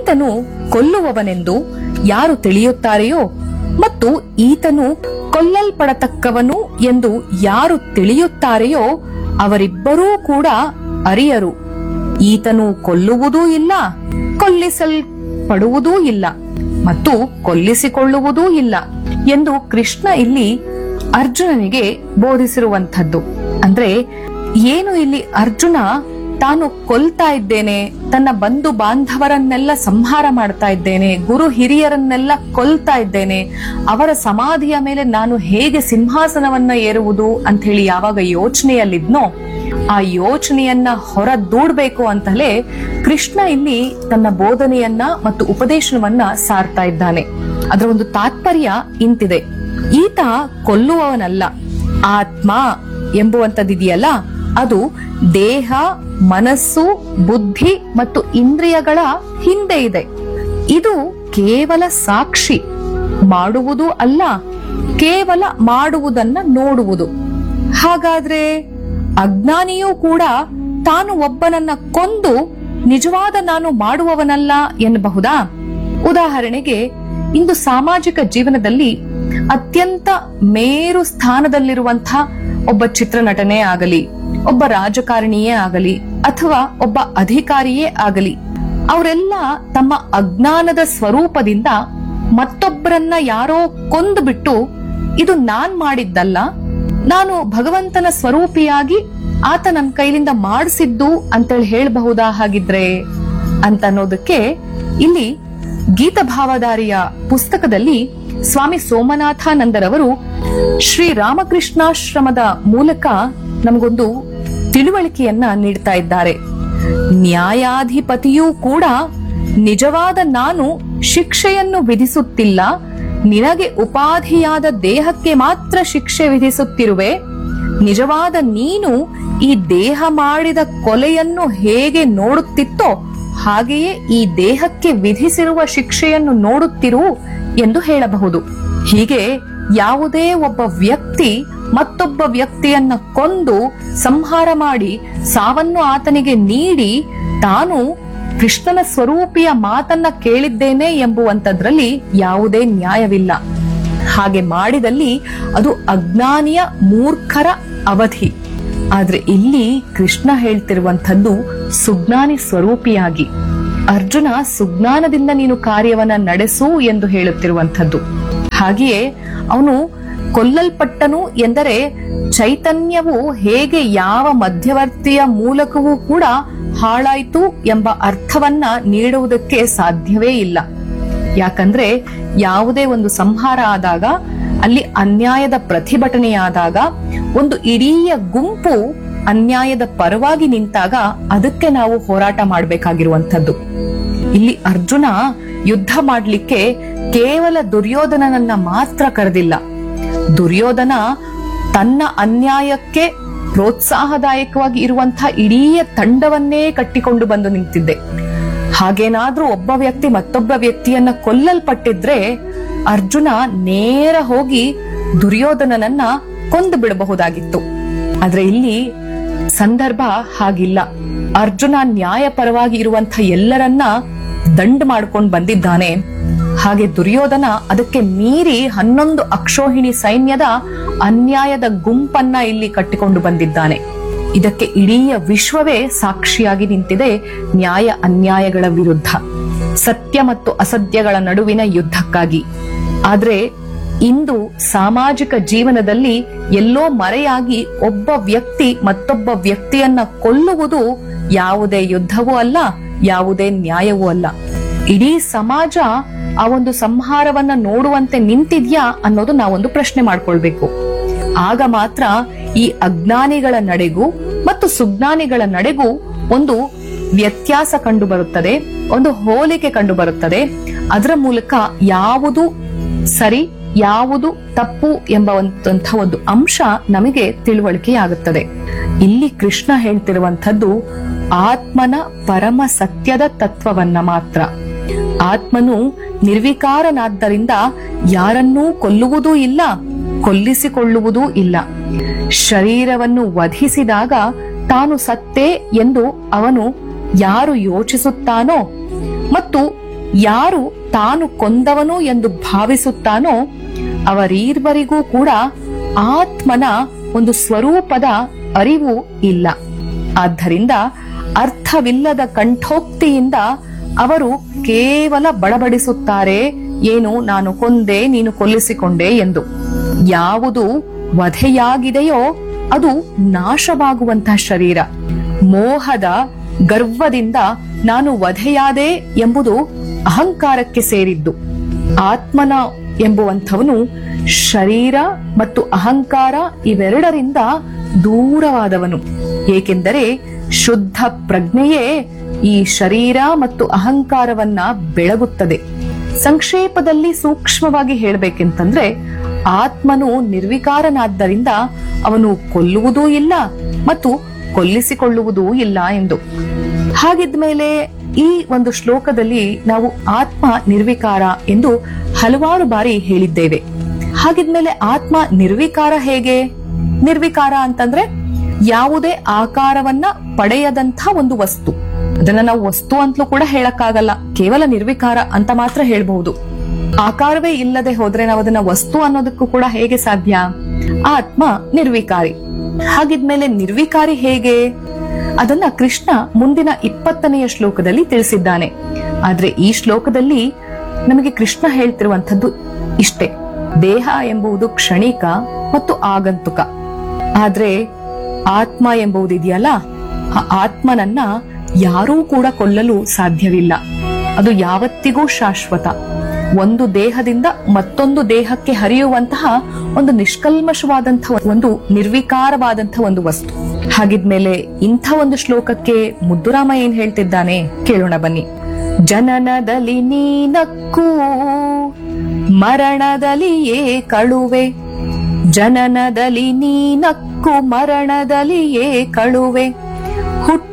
ಈತನು ಕೊಲ್ಲುವವನೆಂದು ಯಾರು ತಿಳಿಯುತ್ತಾರೆಯೋ ಮತ್ತು ಈತನು ಕೊಲ್ಲಲ್ಪಡತಕ್ಕವನು ಎಂದು ಯಾರು ತಿಳಿಯುತ್ತಾರೆಯೋ ಅವರಿಬ್ಬರೂ ಕೂಡ ಅರಿಯರು ಈತನು ಕೊಲ್ಲುವುದೂ ಇಲ್ಲ ಕೊಲ್ಲಿಸಲ್ಪಡುವುದೂ ಇಲ್ಲ ಮತ್ತು ಕೊಲ್ಲಿಸಿಕೊಳ್ಳುವುದೂ ಇಲ್ಲ ಎಂದು ಕೃಷ್ಣ ಇಲ್ಲಿ ಅರ್ಜುನನಿಗೆ ಬೋಧಿಸಿರುವಂಥದ್ದು ಅಂದ್ರೆ ಏನು ಇಲ್ಲಿ ಅರ್ಜುನ ತಾನು ಕೊಲ್ತಾ ಇದ್ದೇನೆ ತನ್ನ ಬಂಧು ಬಾಂಧವರನ್ನೆಲ್ಲ ಸಂಹಾರ ಮಾಡ್ತಾ ಇದ್ದೇನೆ ಗುರು ಹಿರಿಯರನ್ನೆಲ್ಲ ಕೊಲ್ತಾ ಇದ್ದೇನೆ ಅವರ ಸಮಾಧಿಯ ಮೇಲೆ ನಾನು ಹೇಗೆ ಸಿಂಹಾಸನವನ್ನ ಏರುವುದು ಅಂತ ಹೇಳಿ ಯಾವಾಗ ಯೋಚನೆಯಲ್ಲಿದ್ನೋ ಆ ಯೋಚನೆಯನ್ನ ಹೊರ ದೂಡ್ಬೇಕು ಅಂತಲೇ ಕೃಷ್ಣ ಇಲ್ಲಿ ತನ್ನ ಬೋಧನೆಯನ್ನ ಮತ್ತು ಉಪದೇಶವನ್ನ ಸಾರ್ತಾ ಇದ್ದಾನೆ ಅದರ ಒಂದು ತಾತ್ಪರ್ಯ ಇಂತಿದೆ ಈತ ಕೊಲ್ಲುವವನಲ್ಲ ಆತ್ಮ ಎಂಬುವಂತದಿದೆಯಲ್ಲ ಅದು ದೇಹ ಮನಸ್ಸು ಬುದ್ಧಿ ಮತ್ತು ಇಂದ್ರಿಯಗಳ ಹಿಂದೆ ಇದೆ ಇದು ಕೇವಲ ಸಾಕ್ಷಿ ಮಾಡುವುದು ಅಲ್ಲ ಕೇವಲ ಮಾಡುವುದನ್ನ ನೋಡುವುದು ಹಾಗಾದ್ರೆ ಅಜ್ಞಾನಿಯೂ ಕೂಡ ತಾನು ಒಬ್ಬನನ್ನ ಕೊಂದು ನಿಜವಾದ ನಾನು ಮಾಡುವವನಲ್ಲ ಎನ್ನಬಹುದಾ ಉದಾಹರಣೆಗೆ ಇಂದು ಸಾಮಾಜಿಕ ಜೀವನದಲ್ಲಿ ಅತ್ಯಂತ ಮೇರು ಸ್ಥಾನದಲ್ಲಿರುವಂಥ ಒಬ್ಬ ಚಿತ್ರನಟನೇ ಆಗಲಿ ಒಬ್ಬ ರಾಜಕಾರಣಿಯೇ ಆಗಲಿ ಅಥವಾ ಒಬ್ಬ ಅಧಿಕಾರಿಯೇ ಆಗಲಿ ಅವರೆಲ್ಲ ತಮ್ಮ ಅಜ್ಞಾನದ ಸ್ವರೂಪದಿಂದ ಮತ್ತೊಬ್ಬರನ್ನ ಯಾರೋ ಕೊಂದು ಬಿಟ್ಟು ಇದು ನಾನ್ ಮಾಡಿದ್ದಲ್ಲ ನಾನು ಭಗವಂತನ ಸ್ವರೂಪಿಯಾಗಿ ಆತ ನನ್ನ ಕೈಲಿಂದ ಮಾಡಿಸಿದ್ದು ಅಂತೇಳಿ ಹೇಳಬಹುದಾ ಹಾಗಿದ್ರೆ ಅಂತ ಅನ್ನೋದಕ್ಕೆ ಇಲ್ಲಿ ಗೀತ ಭಾವದಾರಿಯ ಪುಸ್ತಕದಲ್ಲಿ ಸ್ವಾಮಿ ಸೋಮನಾಥಾನಂದರವರು ಶ್ರೀ ರಾಮಕೃಷ್ಣಾಶ್ರಮದ ಮೂಲಕ ನಮಗೊಂದು ತಿಳುವಳಿಕೆಯನ್ನ ನೀಡ್ತಾ ಇದ್ದಾರೆ ನ್ಯಾಯಾಧಿಪತಿಯೂ ಕೂಡ ನಿಜವಾದ ನಾನು ಶಿಕ್ಷೆಯನ್ನು ವಿಧಿಸುತ್ತಿಲ್ಲ ನಿನಗೆ ಉಪಾಧಿಯಾದ ದೇಹಕ್ಕೆ ಮಾತ್ರ ಶಿಕ್ಷೆ ವಿಧಿಸುತ್ತಿರುವೆ ನಿಜವಾದ ನೀನು ಈ ದೇಹ ಮಾಡಿದ ಕೊಲೆಯನ್ನು ಹೇಗೆ ನೋಡುತ್ತಿತ್ತೋ ಹಾಗೆಯೇ ಈ ದೇಹಕ್ಕೆ ವಿಧಿಸಿರುವ ಶಿಕ್ಷೆಯನ್ನು ನೋಡುತ್ತಿರು ಎಂದು ಹೇಳಬಹುದು ಹೀಗೆ ಯಾವುದೇ ಒಬ್ಬ ವ್ಯಕ್ತಿ ಮತ್ತೊಬ್ಬ ವ್ಯಕ್ತಿಯನ್ನ ಕೊಂದು ಸಂಹಾರ ಮಾಡಿ ಸಾವನ್ನು ಆತನಿಗೆ ನೀಡಿ ತಾನು ಕೃಷ್ಣನ ಸ್ವರೂಪಿಯ ಮಾತನ್ನ ಕೇಳಿದ್ದೇನೆ ಎಂಬುವಂತದ್ರಲ್ಲಿ ಯಾವುದೇ ನ್ಯಾಯವಿಲ್ಲ ಹಾಗೆ ಮಾಡಿದಲ್ಲಿ ಅದು ಅಜ್ಞಾನಿಯ ಮೂರ್ಖರ ಅವಧಿ ಆದ್ರೆ ಇಲ್ಲಿ ಕೃಷ್ಣ ಹೇಳ್ತಿರುವಂಥದ್ದು ಸುಜ್ಞಾನಿ ಸ್ವರೂಪಿಯಾಗಿ ಅರ್ಜುನ ಸುಜ್ಞಾನದಿಂದ ನೀನು ಕಾರ್ಯವನ್ನ ನಡೆಸು ಎಂದು ಹೇಳುತ್ತಿರುವಂಥದ್ದು ಹಾಗೆಯೇ ಅವನು ಕೊಲ್ಲಲ್ಪಟ್ಟನು ಎಂದರೆ ಚೈತನ್ಯವು ಹೇಗೆ ಯಾವ ಮಧ್ಯವರ್ತಿಯ ಮೂಲಕವೂ ಕೂಡ ಹಾಳಾಯ್ತು ಎಂಬ ಅರ್ಥವನ್ನ ನೀಡುವುದಕ್ಕೆ ಸಾಧ್ಯವೇ ಇಲ್ಲ ಯಾಕಂದ್ರೆ ಯಾವುದೇ ಒಂದು ಸಂಹಾರ ಆದಾಗ ಅಲ್ಲಿ ಅನ್ಯಾಯದ ಪ್ರತಿಭಟನೆಯಾದಾಗ ಒಂದು ಇಡೀ ಗುಂಪು ಅನ್ಯಾಯದ ಪರವಾಗಿ ನಿಂತಾಗ ಅದಕ್ಕೆ ನಾವು ಹೋರಾಟ ಮಾಡಬೇಕಾಗಿರುವಂತದ್ದು ಇಲ್ಲಿ ಅರ್ಜುನ ಯುದ್ಧ ಮಾಡ್ಲಿಕ್ಕೆ ಕೇವಲ ದುರ್ಯೋಧನನನ್ನ ಮಾತ್ರ ಕರೆದಿಲ್ಲ ದುರ್ಯೋಧನ ತನ್ನ ಅನ್ಯಾಯಕ್ಕೆ ಪ್ರೋತ್ಸಾಹದಾಯಕವಾಗಿ ಇರುವಂತಹ ಇಡೀ ತಂಡವನ್ನೇ ಕಟ್ಟಿಕೊಂಡು ಬಂದು ನಿಂತಿದ್ದೆ ಹಾಗೇನಾದ್ರೂ ಒಬ್ಬ ವ್ಯಕ್ತಿ ಮತ್ತೊಬ್ಬ ವ್ಯಕ್ತಿಯನ್ನ ಕೊಲ್ಲಲ್ಪಟ್ಟಿದ್ರೆ ಅರ್ಜುನ ನೇರ ಹೋಗಿ ದುರ್ಯೋಧನನನ್ನ ಕೊಂದು ಬಿಡಬಹುದಾಗಿತ್ತು ಆದ್ರೆ ಇಲ್ಲಿ ಸಂದರ್ಭ ಹಾಗಿಲ್ಲ ಅರ್ಜುನ ನ್ಯಾಯಪರವಾಗಿ ಇರುವಂತ ಎಲ್ಲರನ್ನ ದಂಡ ಮಾಡ್ಕೊಂಡು ಬಂದಿದ್ದಾನೆ ಹಾಗೆ ದುರ್ಯೋಧನ ಅದಕ್ಕೆ ಮೀರಿ ಹನ್ನೊಂದು ಅಕ್ಷೋಹಿಣಿ ಸೈನ್ಯದ ಅನ್ಯಾಯದ ಗುಂಪನ್ನ ಇಲ್ಲಿ ಕಟ್ಟಿಕೊಂಡು ಬಂದಿದ್ದಾನೆ ಇದಕ್ಕೆ ಇಡೀ ವಿಶ್ವವೇ ಸಾಕ್ಷಿಯಾಗಿ ನಿಂತಿದೆ ನ್ಯಾಯ ಅನ್ಯಾಯಗಳ ವಿರುದ್ಧ ಸತ್ಯ ಮತ್ತು ಅಸತ್ಯಗಳ ನಡುವಿನ ಯುದ್ಧಕ್ಕಾಗಿ ಆದ್ರೆ ಇಂದು ಸಾಮಾಜಿಕ ಜೀವನದಲ್ಲಿ ಎಲ್ಲೋ ಮರೆಯಾಗಿ ಒಬ್ಬ ವ್ಯಕ್ತಿ ಮತ್ತೊಬ್ಬ ವ್ಯಕ್ತಿಯನ್ನ ಕೊಲ್ಲುವುದು ಯಾವುದೇ ಯುದ್ಧವೂ ಅಲ್ಲ ಯಾವುದೇ ನ್ಯಾಯವೂ ಅಲ್ಲ ಇಡೀ ಸಮಾಜ ಆ ಒಂದು ಸಂಹಾರವನ್ನ ನೋಡುವಂತೆ ನಿಂತಿದ್ಯಾ ಅನ್ನೋದು ನಾವೊಂದು ಪ್ರಶ್ನೆ ಮಾಡ್ಕೊಳ್ಬೇಕು ಆಗ ಮಾತ್ರ ಈ ಅಜ್ಞಾನಿಗಳ ನಡೆಗೂ ಮತ್ತು ಸುಜ್ಞಾನಿಗಳ ನಡೆಗೂ ಒಂದು ವ್ಯತ್ಯಾಸ ಕಂಡು ಬರುತ್ತದೆ ಒಂದು ಹೋಲಿಕೆ ಕಂಡು ಬರುತ್ತದೆ ಅದರ ಮೂಲಕ ಯಾವುದು ಸರಿ ಯಾವುದು ತಪ್ಪು ಎಂಬಂತಹ ಒಂದು ಅಂಶ ನಮಗೆ ತಿಳುವಳಿಕೆಯಾಗುತ್ತದೆ ಇಲ್ಲಿ ಕೃಷ್ಣ ಹೇಳ್ತಿರುವಂತದ್ದು ಆತ್ಮನ ಪರಮ ಸತ್ಯದ ತತ್ವವನ್ನ ಮಾತ್ರ ಆತ್ಮನು ನಿರ್ವಿಕಾರನಾದ್ದರಿಂದ ಯಾರನ್ನೂ ಕೊಲ್ಲುವುದೂ ಇಲ್ಲ ಕೊಲ್ಲಿಸಿಕೊಳ್ಳುವುದೂ ಇಲ್ಲ ಶರೀರವನ್ನು ವಧಿಸಿದಾಗ ತಾನು ಸತ್ತೇ ಎಂದು ಅವನು ಯಾರು ಯೋಚಿಸುತ್ತಾನೋ ಮತ್ತು ಯಾರು ತಾನು ಕೊಂದವನು ಎಂದು ಭಾವಿಸುತ್ತಾನೋ ಅವರೀರ್ವರಿಗೂ ಕೂಡ ಆತ್ಮನ ಒಂದು ಸ್ವರೂಪದ ಅರಿವು ಇಲ್ಲ ಆದ್ದರಿಂದ ಅರ್ಥವಿಲ್ಲದ ಕಂಠೋಕ್ತಿಯಿಂದ ಅವರು ಕೇವಲ ಬಡಬಡಿಸುತ್ತಾರೆ ಏನು ನಾನು ಕೊಂದೆ ನೀನು ಕೊಲ್ಲಿಸಿಕೊಂಡೆ ಎಂದು ಯಾವುದು ವಧೆಯಾಗಿದೆಯೋ ಅದು ನಾಶವಾಗುವಂತಹ ಶರೀರ ಮೋಹದ ಗರ್ವದಿಂದ ನಾನು ವಧೆಯಾದೆ ಎಂಬುದು ಅಹಂಕಾರಕ್ಕೆ ಸೇರಿದ್ದು ಆತ್ಮನ ಎಂಬುವಂಥವನು ಶರೀರ ಮತ್ತು ಅಹಂಕಾರ ಇವೆರಡರಿಂದ ದೂರವಾದವನು ಏಕೆಂದರೆ ಶುದ್ಧ ಪ್ರಜ್ಞೆಯೇ ಈ ಶರೀರ ಮತ್ತು ಅಹಂಕಾರವನ್ನ ಬೆಳಗುತ್ತದೆ ಸಂಕ್ಷೇಪದಲ್ಲಿ ಸೂಕ್ಷ್ಮವಾಗಿ ಹೇಳಬೇಕೆಂತಂದ್ರೆ ಆತ್ಮನು ನಿರ್ವಿಕಾರನಾದ್ದರಿಂದ ಅವನು ಕೊಲ್ಲುವುದೂ ಇಲ್ಲ ಮತ್ತು ಕೊಲ್ಲಿಸಿಕೊಳ್ಳುವುದೂ ಇಲ್ಲ ಎಂದು ಹಾಗಿದ್ಮೇಲೆ ಈ ಒಂದು ಶ್ಲೋಕದಲ್ಲಿ ನಾವು ಆತ್ಮ ನಿರ್ವಿಕಾರ ಎಂದು ಹಲವಾರು ಬಾರಿ ಹೇಳಿದ್ದೇವೆ ಹಾಗಿದ್ಮೇಲೆ ಆತ್ಮ ನಿರ್ವಿಕಾರ ಹೇಗೆ ನಿರ್ವಿಕಾರ ಅಂತಂದ್ರೆ ಯಾವುದೇ ಆಕಾರವನ್ನ ಪಡೆಯದಂಥ ಒಂದು ವಸ್ತು ಅದನ್ನ ನಾವು ವಸ್ತು ಅಂತಲೂ ಕೂಡ ಹೇಳಕ್ಕಾಗಲ್ಲ ಕೇವಲ ನಿರ್ವಿಕಾರ ಅಂತ ಮಾತ್ರ ಹೇಳ್ಬಹುದು ಆಕಾರವೇ ಇಲ್ಲದೆ ಹೋದ್ರೆ ನಾವು ಅದನ್ನ ವಸ್ತು ಅನ್ನೋದಕ್ಕೂ ಕೂಡ ಹೇಗೆ ಸಾಧ್ಯ ಆತ್ಮ ನಿರ್ವಿಕಾರಿ ಹಾಗಿದ್ಮೇಲೆ ನಿರ್ವಿಕಾರಿ ಹೇಗೆ ಅದನ್ನ ಕೃಷ್ಣ ಮುಂದಿನ ಇಪ್ಪತ್ತನೆಯ ಶ್ಲೋಕದಲ್ಲಿ ತಿಳಿಸಿದ್ದಾನೆ ಆದ್ರೆ ಈ ಶ್ಲೋಕದಲ್ಲಿ ನಮಗೆ ಕೃಷ್ಣ ಹೇಳ್ತಿರುವಂತದ್ದು ಇಷ್ಟೇ ದೇಹ ಎಂಬುದು ಕ್ಷಣಿಕ ಮತ್ತು ಆಗಂತುಕ ಆದ್ರೆ ಆತ್ಮ ಎಂಬುದಿದೆಯಲ್ಲ ಆ ಆತ್ಮನನ್ನ ಯಾರೂ ಕೂಡ ಕೊಲ್ಲಲು ಸಾಧ್ಯವಿಲ್ಲ ಅದು ಯಾವತ್ತಿಗೂ ಶಾಶ್ವತ ಒಂದು ದೇಹದಿಂದ ಮತ್ತೊಂದು ದೇಹಕ್ಕೆ ಹರಿಯುವಂತಹ ಒಂದು ನಿಷ್ಕಲ್ಮಶವಾದಂತಹ ಒಂದು ನಿರ್ವಿಕಾರವಾದಂತಹ ಒಂದು ವಸ್ತು ಹಾಗಿದ್ಮೇಲೆ ಇಂಥ ಒಂದು ಶ್ಲೋಕಕ್ಕೆ ಮುದ್ದುರಾಮ ಏನ್ ಹೇಳ್ತಿದ್ದಾನೆ ಕೇಳೋಣ ಬನ್ನಿ ಜನನದಲ್ಲಿ ನೀನಕ್ಕೂ ಮರಣದಲ್ಲಿಯೇ ಕಳುವೆ ಜನನದಲ್ಲಿ ನೀನಕ್ಕು ಮರಣದಲ್ಲಿಯೇ ಕಳುವೆ ಹುಟ್ಟು